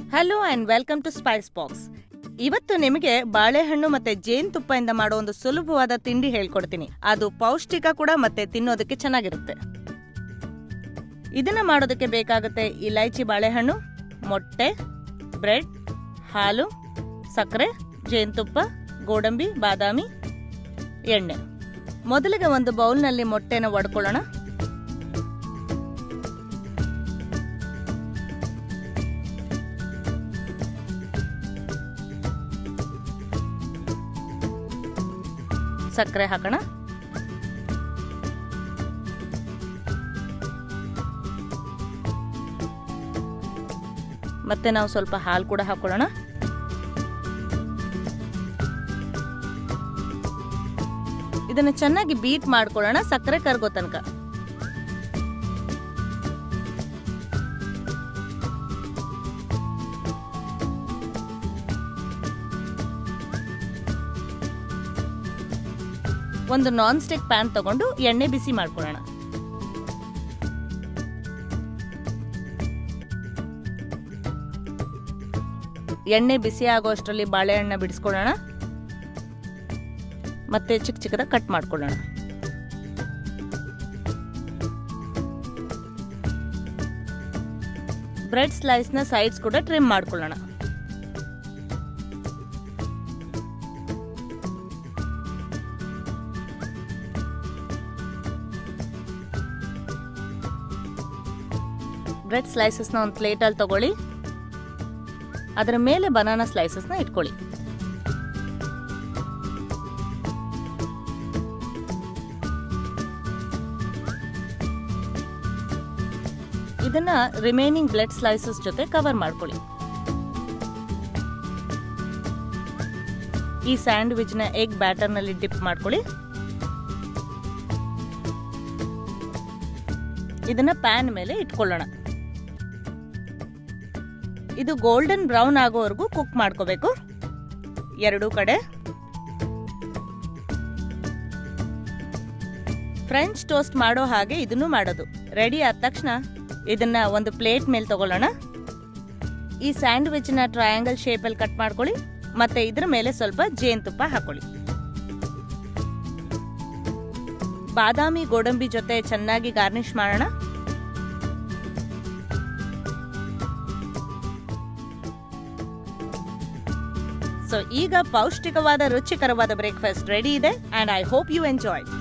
hello and welcome to spice box ಇವತ್ತು ನಿಮಗೆ ಬಾಳೆಹಣ್ಣು ಮತ್ತೆ ಜೇನುತುಪ್ಪದಿಂದ ಮಾಡೋ ಒಂದು ಸುಲಭವಾದ ತಿಂಡಿ ಹೇಳ್ಕೊಡ್ತೀನಿ ಅದು ಪೌಷ್ಟಿಕ ಕೂಡ ಮತ್ತೆ ತಿನ್ನೋದಕ್ಕೆ ಚೆನ್ನಾಗಿರುತ್ತೆ ಇದನ್ನ ಮಾಡೋದಕ್ಕೆ ಬೇಕಾಗುತ್ತೆ ಇಲೈಚಿ ಬಾಳೆಹಣ್ಣು ಮೊಟ್ಟೆ ಬ್ರೆಡ್ ಹಾಲು ಸಕ್ಕರೆ ಜೇನುತುಪ್ಪ ಗೋಡಂಬಿ ಬಾದಾಮಿ ಎಣ್ಣೆ ಮೊದಲಿಗೆ ಒಂದು ಬೌಲ್ನಲ್ಲಿ ಮೊಟ್ಟೆನ ಒಡ್ಕೊಳ್ಳೋಣ ಸಕ್ಕರೆ ಹಾಕೋಣ ಮತ್ತೆ ನಾವು ಸ್ವಲ್ಪ ಹಾಲು ಕೂಡ ಹಾಕೊಳ್ಳೋಣ ಇದನ್ನ ಚೆನ್ನಾಗಿ ಬೀಟ್ ಮಾಡ್ಕೊಳ್ಳೋಣ ಸಕ್ಕರೆ ಕರ್ಗೋ ತನಕ ಒಂದು ನಾನ್ ಸ್ಟಿಕ್ ಪ್ಯಾನ್ ತಗೊಂಡು ಎಣ್ಣೆ ಬಿಸಿ ಮಾಡ್ಕೊಳ್ಳೋಣ ಎಣ್ಣೆ ಬಿಸಿ ಆಗೋ ಅಷ್ಟರಲ್ಲಿ ಬಾಳೆಹಣ್ಣ ಬಿಡಿಸ್ಕೊಳ್ಳೋಣ ಮತ್ತೆ ಚಿಕ್ಕ ಚಿಕ್ಕದ ಕಟ್ ಮಾಡ್ಕೊಳ್ಳೋಣ ಬ್ರೆಡ್ ಸ್ಲೈಸ್ನ ಸೈಡ್ಸ್ ಕೂಡ ಟ್ರಿಮ್ ಮಾಡ್ಕೊಳ್ಳೋಣ ಬ್ರೆಡ್ ಸ್ಲೈಸಸ್ನ ಒಂದು ಪ್ಲೇಟಲ್ಲಿ ತಗೊಳ್ಳಿ ಅದರ ಮೇಲೆ ಬನಾನಾ ಸ್ಲೈಸಸ್ನ ಇಟ್ಕೊಳ್ಳಿ ಇದನ್ನ ರಿಮೈನಿಂಗ್ ಬ್ಲೆಡ್ ಸ್ಲೈಸಸ್ ಜೊತೆ ಕವರ್ ಮಾಡ್ಕೊಳ್ಳಿ ಈ ಸ್ಯಾಂಡ್ವಿಚ್ ನ ಎಗ್ ಬ್ಯಾಟರ್ ನಲ್ಲಿ ಡಿಪ್ ಮಾಡ್ಕೊಳ್ಳಿ ಇದನ್ನ ಪ್ಯಾನ್ ಮೇಲೆ ಇಟ್ಕೊಳ್ಳೋಣ ಇದು ಗೋಲ್ಡನ್ ಬ್ರೌನ್ ಆಗೋವರೆಗೂ ಕುಕ್ ಮಾಡ್ಕೋಬೇಕು ಎರಡೂ ಕಡೆ ಫ್ರೆಂಚ್ ಟೋಸ್ಟ್ ಮಾಡೋ ಹಾಗೆ ಇದನ್ನು ಮಾಡೋದು ರೆಡಿ ಆದ ತಕ್ಷಣ ಇದನ್ನ ಒಂದು ಪ್ಲೇಟ್ ಮೇಲೆ ತಗೊಳ್ಳೋಣ ಈ ಸ್ಯಾಂಡ್ವಿಚ್ ನ ಟ್ರಯಾಂಗಲ್ ಶೇಪ್ ಅಲ್ಲಿ ಕಟ್ ಮಾಡ್ಕೊಳ್ಳಿ ಮತ್ತೆ ಇದ್ರ ಮೇಲೆ ಸ್ವಲ್ಪ ಜೇನುತುಪ್ಪ ಹಾಕೊಳ್ಳಿ ಬಾದಾಮಿ ಗೋಡಂಬಿ ಜೊತೆ ಚೆನ್ನಾಗಿ ಗಾರ್ನಿಶ್ ಮಾಡೋಣ ಸೊ ಈಗ ಪೌಷ್ಟಿಕವಾದ ರುಚಿಕರವಾದ ಬ್ರೇಕ್ಫಾಸ್ಟ್ ರೆಡಿ ಇದೆ and I hope you enjoy